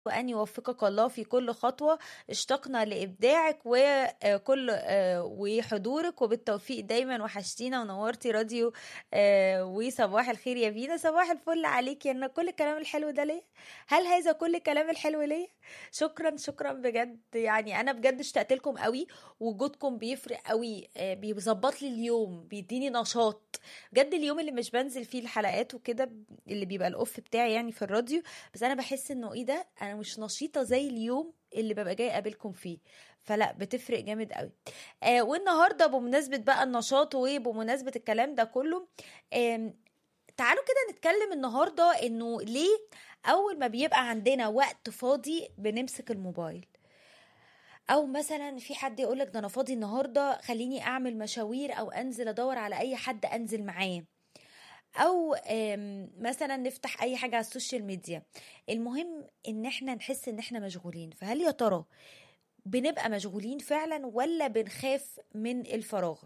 وأن يوفقك الله في كل خطوة اشتقنا لإبداعك وكل وحضورك وبالتوفيق دايما وحشتينا ونورتي راديو آه، وصباح الخير يا بينا صباح الفل عليك يا كل الكلام الحلو ده ليه هل هذا كل الكلام الحلو ليه شكرا شكرا بجد يعني انا بجد اشتقت لكم قوي وجودكم بيفرق قوي آه، بيظبط لي اليوم بيديني نشاط بجد اليوم اللي مش بنزل فيه الحلقات وكده اللي بيبقى الاوف بتاعي يعني في الراديو بس انا بحس انه ايه ده انا مش نشيطه زي اليوم اللي ببقى جاي اقابلكم فيه فلا بتفرق جامد قوي آه والنهارده بمناسبه بقى النشاط وبمناسبه الكلام ده كله آه تعالوا كده نتكلم النهارده انه ليه اول ما بيبقى عندنا وقت فاضي بنمسك الموبايل او مثلا في حد يقول لك ده انا فاضي النهارده خليني اعمل مشاوير او انزل ادور على اي حد انزل معاه او مثلا نفتح اي حاجه على السوشيال ميديا المهم ان احنا نحس ان احنا مشغولين فهل يا ترى بنبقى مشغولين فعلا ولا بنخاف من الفراغ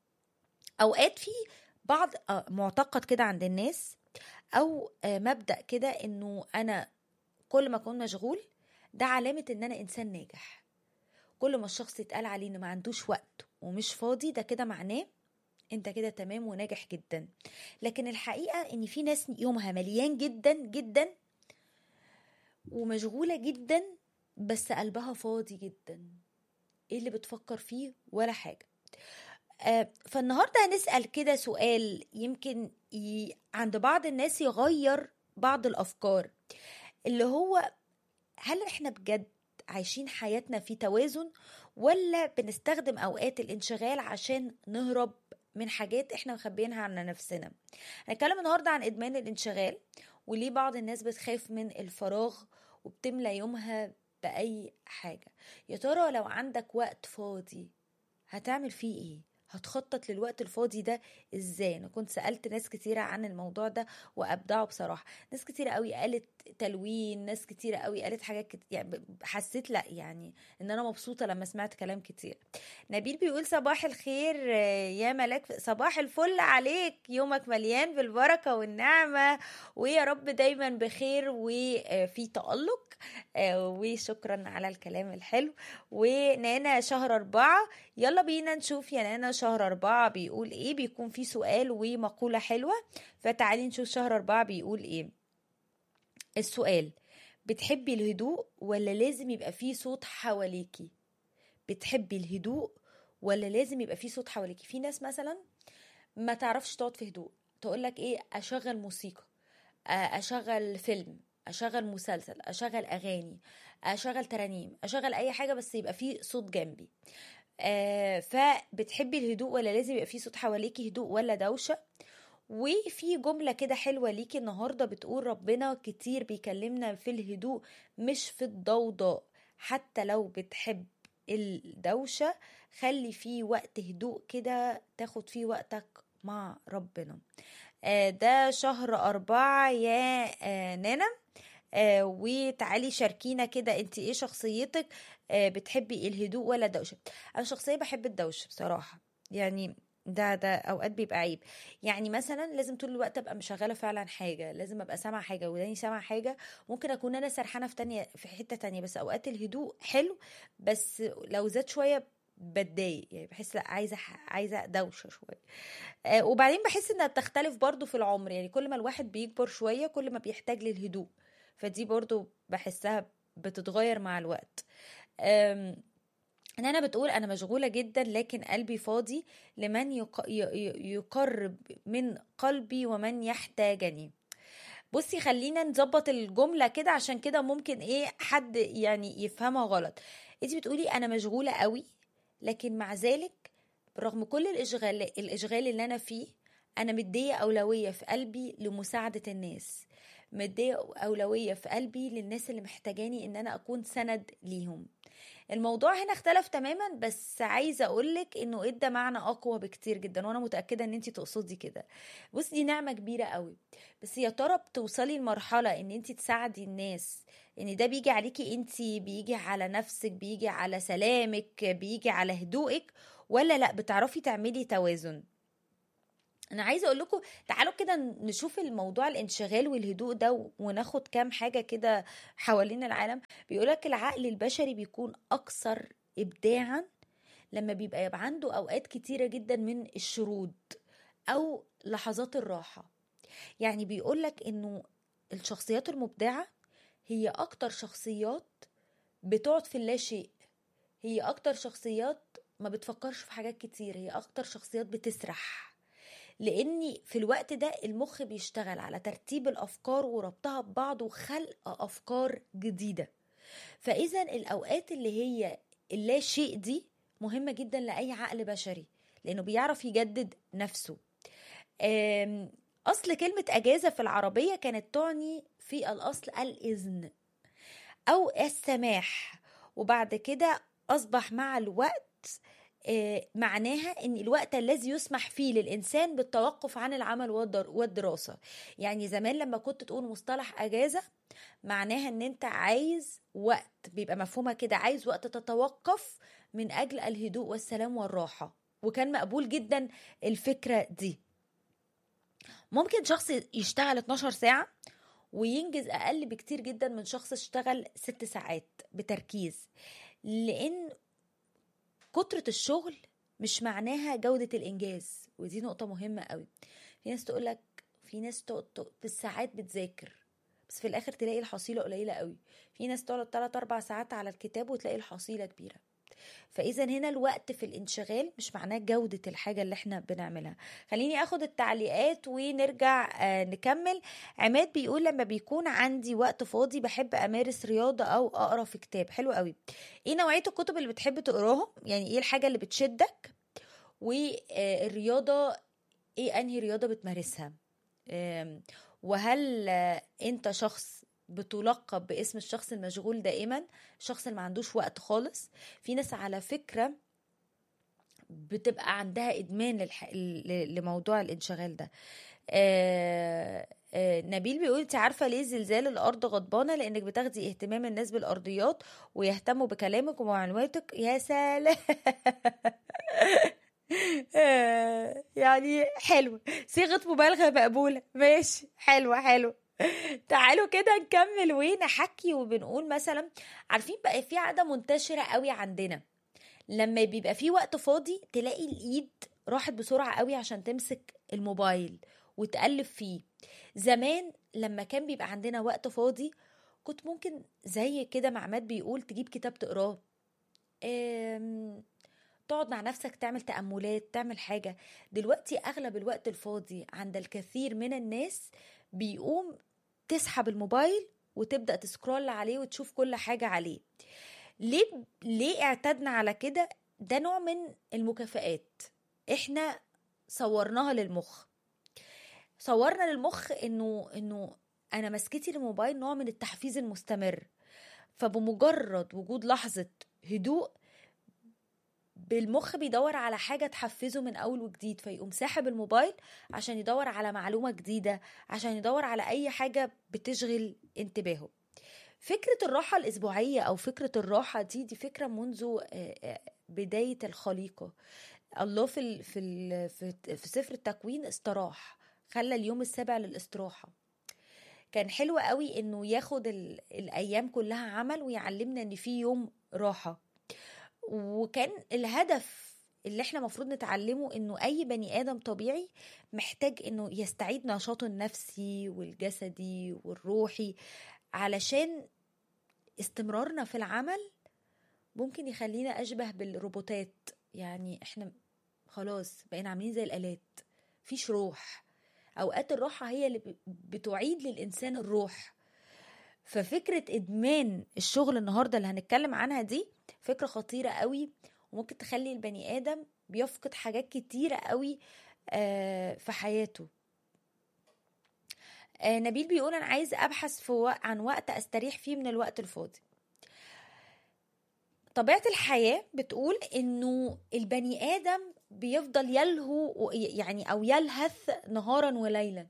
اوقات في بعض معتقد كده عند الناس او مبدا كده انه انا كل ما اكون مشغول ده علامه ان انا انسان ناجح كل ما الشخص يتقال عليه انه ما عندوش وقت ومش فاضي ده كده معناه انت كده تمام وناجح جدا لكن الحقيقه ان في ناس يومها مليان جدا جدا ومشغوله جدا بس قلبها فاضي جدا ايه اللي بتفكر فيه ولا حاجه آه فالنهارده هنسال كده سؤال يمكن ي... عند بعض الناس يغير بعض الافكار اللي هو هل احنا بجد عايشين حياتنا في توازن ولا بنستخدم اوقات الانشغال عشان نهرب من حاجات احنا مخبيينها عن نفسنا هنتكلم النهارده عن ادمان الانشغال وليه بعض الناس بتخاف من الفراغ وبتملى يومها باي حاجه يا ترى لو عندك وقت فاضي هتعمل فيه ايه هتخطط للوقت الفاضي ده ازاي انا كنت سالت ناس كتيره عن الموضوع ده وابدعوا بصراحه ناس كتيره قوي قالت تلوين ناس كتيره قوي قالت حاجات كتير يعني حسيت لا يعني ان انا مبسوطه لما سمعت كلام كتير نبيل بيقول صباح الخير يا ملاك صباح الفل عليك يومك مليان بالبركه والنعمه ويا رب دايما بخير وفي تالق وشكرا على الكلام الحلو ونانا شهر أربعة يلا بينا نشوف يا نانا شهر أربعة بيقول إيه بيكون في سؤال ومقولة حلوة فتعالي نشوف شهر أربعة بيقول إيه السؤال بتحبي الهدوء ولا لازم يبقى فيه صوت حواليكي بتحبي الهدوء ولا لازم يبقى فيه صوت حواليكي في ناس مثلا ما تعرفش تقعد في هدوء تقولك ايه اشغل موسيقى اشغل فيلم اشغل مسلسل اشغل اغاني اشغل ترانيم اشغل اي حاجه بس يبقى فيه صوت جنبي آه فبتحبي الهدوء ولا لازم يبقى فيه صوت حواليكي هدوء ولا دوشه وفي جمله كده حلوه ليكي النهارده بتقول ربنا كتير بيكلمنا في الهدوء مش في الضوضاء حتى لو بتحب الدوشه خلي فيه وقت هدوء كده تاخد فيه وقتك مع ربنا آه ده شهر أربعة يا آه نانا آه وتعالي شاركينا كده انت ايه شخصيتك آه بتحبي الهدوء ولا دوشه انا شخصيه بحب الدوشه بصراحه يعني ده ده اوقات بيبقى عيب يعني مثلا لازم طول الوقت ابقى مشغله فعلا حاجه لازم ابقى سامعه حاجه وداني سامعه حاجه ممكن اكون انا سرحانه في تانية في حته تانية بس اوقات الهدوء حلو بس لو زاد شويه بتضايق يعني بحس لا عايزه عايزه دوشه شويه آه وبعدين بحس انها بتختلف برضو في العمر يعني كل ما الواحد بيكبر شويه كل ما بيحتاج للهدوء فدي برضو بحسها بتتغير مع الوقت نانا بتقول انا مشغوله جدا لكن قلبي فاضي لمن يقرب من قلبي ومن يحتاجني بصي خلينا نظبط الجمله كده عشان كده ممكن ايه حد يعني يفهمها غلط انت بتقولي انا مشغوله قوي لكن مع ذلك برغم كل الاشغال الاشغال اللي انا فيه انا مديه اولويه في قلبي لمساعده الناس مديه اولويه في قلبي للناس اللي محتاجاني ان انا اكون سند ليهم الموضوع هنا اختلف تماما بس عايزه اقولك انه ادى معنى اقوى بكتير جدا وانا متاكده ان انت تقصدي كده بص دي نعمه كبيره قوي بس يا ترى بتوصلي لمرحله ان انت تساعدي الناس ان ده بيجي عليكي انت بيجي على نفسك بيجي على سلامك بيجي على هدوءك ولا لا بتعرفي تعملي توازن انا عايزه اقول لكم تعالوا كده نشوف الموضوع الانشغال والهدوء ده وناخد كام حاجه كده حوالين العالم بيقولك العقل البشري بيكون اكثر ابداعا لما بيبقى يبقى عنده اوقات كتيره جدا من الشرود او لحظات الراحه يعني بيقولك انه الشخصيات المبدعه هي اكتر شخصيات بتقعد في اللا شيء هي اكتر شخصيات ما بتفكرش في حاجات كتير هي اكتر شخصيات بتسرح لاني في الوقت ده المخ بيشتغل على ترتيب الافكار وربطها ببعض وخلق افكار جديده فاذا الاوقات اللي هي اللا شيء دي مهمه جدا لاي عقل بشري لانه بيعرف يجدد نفسه اصل كلمه اجازه في العربيه كانت تعني في الاصل الاذن او السماح وبعد كده اصبح مع الوقت معناها ان الوقت الذي يسمح فيه للانسان بالتوقف عن العمل والدراسه يعني زمان لما كنت تقول مصطلح اجازه معناها ان انت عايز وقت بيبقى مفهومها كده عايز وقت تتوقف من اجل الهدوء والسلام والراحه وكان مقبول جدا الفكره دي ممكن شخص يشتغل 12 ساعه وينجز اقل بكتير جدا من شخص اشتغل ست ساعات بتركيز لان كترة الشغل مش معناها جودة الإنجاز ودي نقطة مهمة قوي في ناس تقولك في ناس تقعد بالساعات بتذاكر بس في الآخر تلاقي الحصيلة قليلة قوي في ناس تقعد 3 أربع ساعات على الكتاب وتلاقي الحصيلة كبيرة فاذا هنا الوقت في الانشغال مش معناه جوده الحاجه اللي احنا بنعملها خليني اخد التعليقات ونرجع آه نكمل عماد بيقول لما بيكون عندي وقت فاضي بحب امارس رياضه او اقرا في كتاب حلو قوي ايه نوعيه الكتب اللي بتحب تقراها يعني ايه الحاجه اللي بتشدك والرياضه ايه انهي رياضه بتمارسها وهل انت شخص بتلقب باسم الشخص المشغول دائما الشخص اللي ما عندوش وقت خالص في ناس على فكرة بتبقى عندها إدمان للح... لموضوع الانشغال ده آه آه نبيل بيقول انت عارفه ليه زلزال الارض غضبانه لانك بتاخدي اهتمام الناس بالارضيات ويهتموا بكلامك ومعلوماتك يا سلام آه يعني حلو صيغه مبالغه مقبوله ماشي حلوه حلوه تعالوا كده نكمل ونحكي وبنقول مثلا عارفين بقى في عاده منتشره قوي عندنا لما بيبقى في وقت فاضي تلاقي الايد راحت بسرعه قوي عشان تمسك الموبايل وتقلب فيه زمان لما كان بيبقى عندنا وقت فاضي كنت ممكن زي كده مع عماد بيقول تجيب كتاب تقراه تقعد مع نفسك تعمل تأملات تعمل حاجة دلوقتي أغلب الوقت الفاضي عند الكثير من الناس بيقوم تسحب الموبايل وتبدا تسكرول عليه وتشوف كل حاجه عليه ليه ليه اعتدنا على كده ده نوع من المكافآت احنا صورناها للمخ صورنا للمخ انه انه انا مسكتي للموبايل نوع من التحفيز المستمر فبمجرد وجود لحظه هدوء بالمخ بيدور على حاجة تحفزه من أول وجديد فيقوم ساحب الموبايل عشان يدور على معلومة جديدة عشان يدور على أي حاجة بتشغل انتباهه فكرة الراحة الأسبوعية أو فكرة الراحة دي دي فكرة منذ بداية الخليقة الله في ال في ال في سفر التكوين استراح خلى اليوم السابع للاستراحة كان حلو قوي انه ياخد الايام كلها عمل ويعلمنا ان في يوم راحه وكان الهدف اللي احنا مفروض نتعلمه انه اي بني ادم طبيعي محتاج انه يستعيد نشاطه النفسي والجسدي والروحي علشان استمرارنا في العمل ممكن يخلينا اشبه بالروبوتات يعني احنا خلاص بقينا عاملين زي الالات فيش روح اوقات الراحه هي اللي بتعيد للانسان الروح ففكره ادمان الشغل النهارده اللي هنتكلم عنها دي فكره خطيره قوي وممكن تخلي البني ادم بيفقد حاجات كتيره قوي في حياته نبيل بيقول انا عايز ابحث في عن وقت استريح فيه من الوقت الفاضي طبيعه الحياه بتقول انه البني ادم بيفضل يلهو يعني او يلهث نهارا وليلا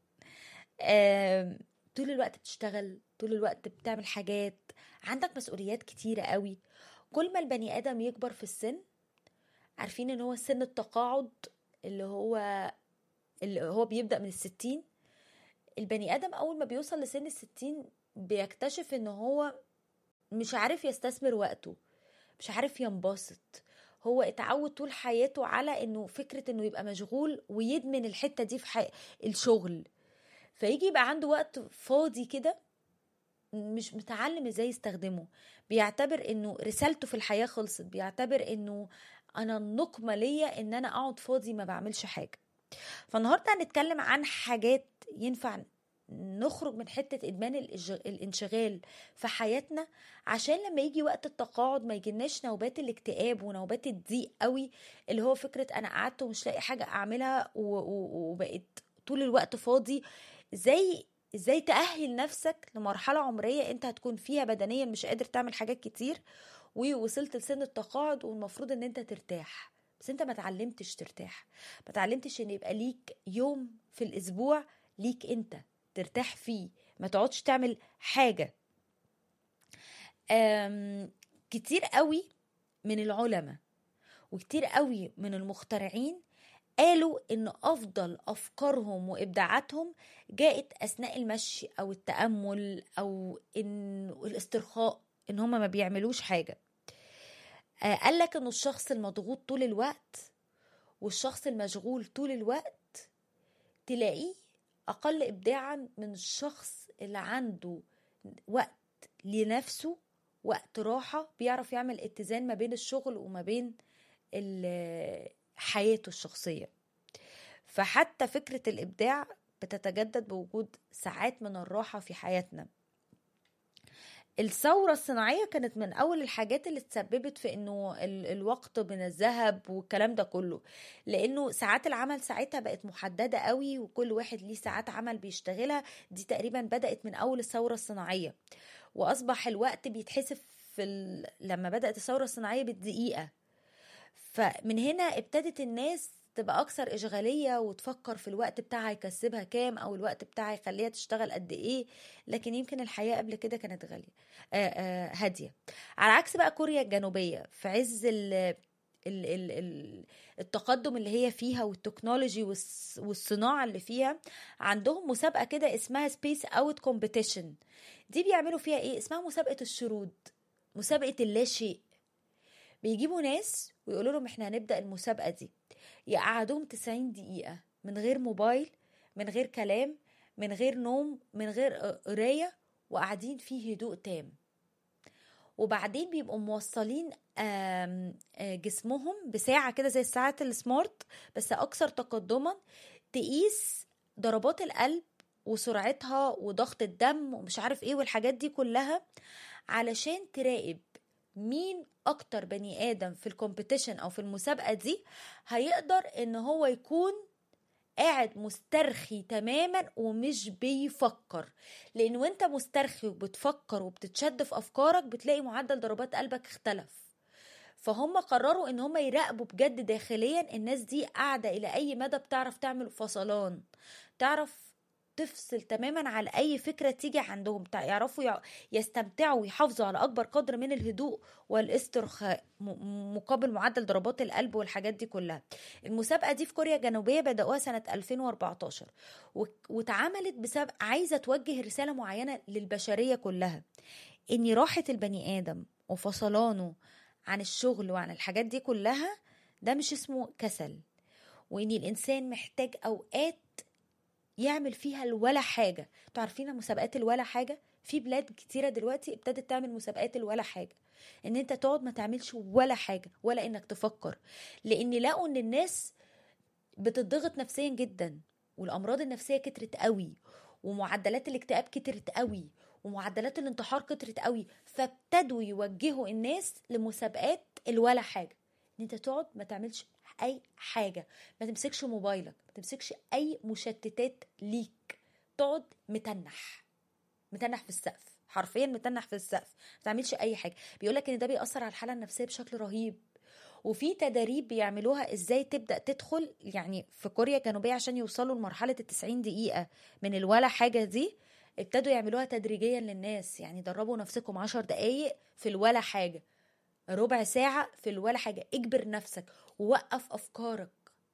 طول الوقت بتشتغل طول الوقت بتعمل حاجات عندك مسؤوليات كتيرة قوي كل ما البني آدم يكبر في السن عارفين ان هو سن التقاعد اللي هو اللي هو بيبدا من الستين البني ادم اول ما بيوصل لسن الستين بيكتشف ان هو مش عارف يستثمر وقته مش عارف ينبسط هو اتعود طول حياته على انه فكره انه يبقى مشغول ويدمن الحته دي في حي... الشغل فيجي يبقى عنده وقت فاضي كده مش متعلم ازاي يستخدمه بيعتبر انه رسالته في الحياه خلصت بيعتبر انه انا النقمه ليا ان انا اقعد فاضي ما بعملش حاجه فالنهارده هنتكلم عن حاجات ينفع نخرج من حتة إدمان الانشغال في حياتنا عشان لما يجي وقت التقاعد ما يجيناش نوبات الاكتئاب ونوبات الضيق قوي اللي هو فكرة أنا قعدت ومش لاقي حاجة أعملها وبقيت طول الوقت فاضي ازاي ازاي تأهل نفسك لمرحلة عمرية انت هتكون فيها بدنيا مش قادر تعمل حاجات كتير ووصلت لسن التقاعد والمفروض ان انت ترتاح بس انت ما تعلمتش ترتاح ما تعلمتش ان يبقى ليك يوم في الاسبوع ليك انت ترتاح فيه ما تقعدش تعمل حاجة كتير قوي من العلماء وكتير قوي من المخترعين قالوا ان افضل افكارهم وابداعاتهم جاءت اثناء المشي او التامل او ان الاسترخاء ان هم ما بيعملوش حاجه قال لك انه الشخص المضغوط طول الوقت والشخص المشغول طول الوقت تلاقيه اقل ابداعا من الشخص اللي عنده وقت لنفسه وقت راحه بيعرف يعمل اتزان ما بين الشغل وما بين حياته الشخصيه فحتى فكره الابداع بتتجدد بوجود ساعات من الراحه في حياتنا الثورة الصناعية كانت من أول الحاجات اللي تسببت في إنه الوقت من الذهب والكلام ده كله لأنه ساعات العمل ساعتها بقت محددة قوي وكل واحد ليه ساعات عمل بيشتغلها دي تقريبا بدأت من أول الثورة الصناعية وأصبح الوقت بيتحسب في ال... لما بدأت الثورة الصناعية بالدقيقة فمن هنا ابتدت الناس تبقى اكثر اشغاليه وتفكر في الوقت بتاعها يكسبها كام او الوقت بتاعها يخليها تشتغل قد ايه لكن يمكن الحياه قبل كده كانت غاليه هاديه على عكس بقى كوريا الجنوبيه في عز ال ال ال ال التقدم اللي هي فيها والتكنولوجي والصناعه اللي فيها عندهم مسابقه كده اسمها سبيس اوت كومبيتيشن دي بيعملوا فيها ايه اسمها مسابقه الشرود مسابقه اللا شيء بيجيبوا ناس ويقولوا لهم احنا هنبدا المسابقه دي يقعدوهم 90 دقيقة من غير موبايل من غير كلام من غير نوم من غير قراية وقاعدين في هدوء تام وبعدين بيبقوا موصلين جسمهم بساعة كده زي الساعات السمارت بس أكثر تقدما تقيس ضربات القلب وسرعتها وضغط الدم ومش عارف ايه والحاجات دي كلها علشان تراقب مين اكتر بني ادم في الكومبيتيشن او في المسابقه دي هيقدر ان هو يكون قاعد مسترخي تماما ومش بيفكر لان وانت مسترخي وبتفكر وبتتشد في افكارك بتلاقي معدل ضربات قلبك اختلف فهم قرروا ان هم يراقبوا بجد داخليا الناس دي قاعده الى اي مدى بتعرف تعمل فصلان تعرف تفصل تماما على اي فكره تيجي عندهم يعرفوا يستمتعوا ويحافظوا على اكبر قدر من الهدوء والاسترخاء مقابل معدل ضربات القلب والحاجات دي كلها المسابقه دي في كوريا الجنوبيه بداوها سنه 2014 واتعملت بسبب عايزه توجه رساله معينه للبشريه كلها ان راحه البني ادم وفصلانه عن الشغل وعن الحاجات دي كلها ده مش اسمه كسل وان الانسان محتاج اوقات يعمل فيها الولا حاجة انتوا عارفين مسابقات الولا حاجة في بلاد كتيرة دلوقتي ابتدت تعمل مسابقات الولا حاجة ان انت تقعد ما تعملش ولا حاجة ولا انك تفكر لان لقوا ان الناس بتضغط نفسيا جدا والامراض النفسية كترت قوي ومعدلات الاكتئاب كترت قوي ومعدلات الانتحار كترت قوي فابتدوا يوجهوا الناس لمسابقات الولا حاجة ان انت تقعد ما تعملش اي حاجه ما تمسكش موبايلك ما تمسكش اي مشتتات ليك تقعد متنح متنح في السقف حرفيا متنح في السقف ما تعملش اي حاجه بيقول لك ان ده بيأثر على الحاله النفسيه بشكل رهيب وفي تداريب بيعملوها ازاي تبدا تدخل يعني في كوريا الجنوبيه عشان يوصلوا لمرحله ال 90 دقيقه من الولا حاجه دي ابتدوا يعملوها تدريجيا للناس يعني دربوا نفسكم عشر دقايق في الولا حاجه ربع ساعة في الولا حاجة اجبر نفسك ووقف أفكارك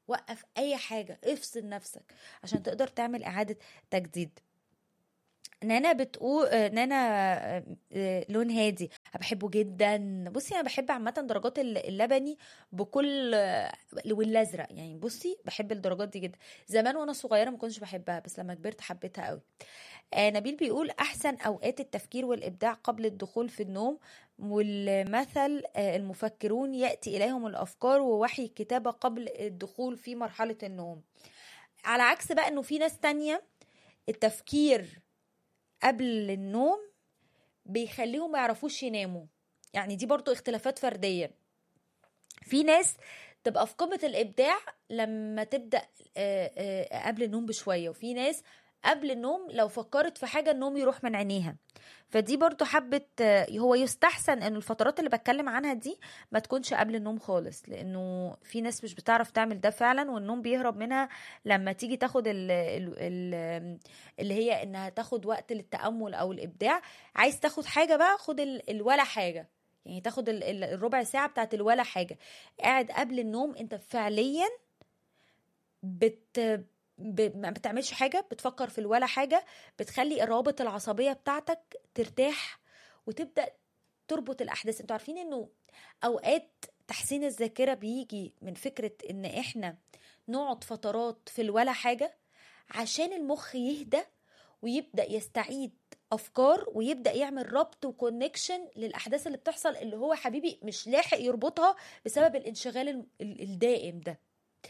وقف اي حاجه افصل نفسك عشان تقدر تعمل اعاده تجديد نانا بتقول آه، نانا آه، آه، لون هادي أنا بحبه جدا بصي انا بحب عامه درجات الل- اللبني بكل آه، والازرق يعني بصي بحب الدرجات دي جدا زمان وانا صغيره ما كنتش بحبها بس لما كبرت حبيتها قوي آه نبيل بيقول احسن اوقات التفكير والابداع قبل الدخول في النوم والمثل آه المفكرون ياتي اليهم الافكار ووحي الكتابه قبل الدخول في مرحله النوم على عكس بقى انه في ناس تانية التفكير قبل النوم بيخليهم ما يعرفوش يناموا يعني دي برضو اختلافات فردية في ناس تبقى في قمة الإبداع لما تبدأ آه، آه، قبل النوم بشوية وفي ناس قبل النوم لو فكرت في حاجة النوم يروح من عينيها فدي برضو حبة آه، هو يستحسن ان الفترات اللي بتكلم عنها دي ما تكونش قبل النوم خالص لانه في ناس مش بتعرف تعمل ده فعلا والنوم بيهرب منها لما تيجي تاخد ال ال ال اللي هي انها تاخد وقت للتأمل او الابداع عايز تاخد حاجة بقى خد ال- الولا حاجة يعني تاخد ال- ال- الربع ساعة بتاعت الولا حاجة قاعد قبل النوم انت فعليا بت ب... ما بتعملش حاجة بتفكر في الولا حاجة بتخلي الروابط العصبية بتاعتك ترتاح وتبدأ تربط الأحداث انتوا عارفين انه أوقات تحسين الذاكرة بيجي من فكرة ان احنا نقعد فترات في الولا حاجة عشان المخ يهدى ويبدأ يستعيد أفكار ويبدأ يعمل ربط وكونكشن للأحداث اللي بتحصل اللي هو حبيبي مش لاحق يربطها بسبب الانشغال ال- ال- الدائم ده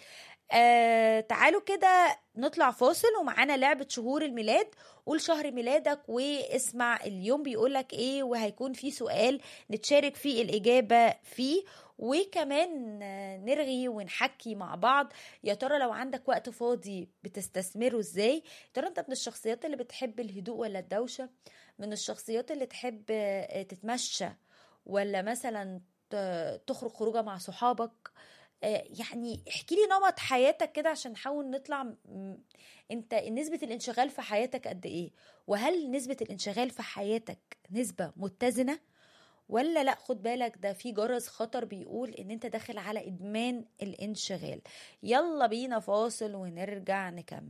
آه تعالوا كده نطلع فاصل ومعانا لعبة شهور الميلاد قول شهر ميلادك واسمع اليوم بيقولك ايه وهيكون في سؤال نتشارك فيه الإجابة فيه وكمان آه، نرغي ونحكي مع بعض يا ترى لو عندك وقت فاضي بتستثمره ازاي يا ترى انت من الشخصيات اللي بتحب الهدوء ولا الدوشة من الشخصيات اللي تحب آه، تتمشى ولا مثلا ت- تخرج خروجه مع صحابك آه، يعني احكي لي نمط حياتك كده عشان نحاول نطلع م- انت نسبة الانشغال في حياتك قد ايه وهل نسبة الانشغال في حياتك نسبة متزنة ولا لا خد بالك ده في جرس خطر بيقول ان انت داخل على ادمان الانشغال يلا بينا فاصل ونرجع نكمل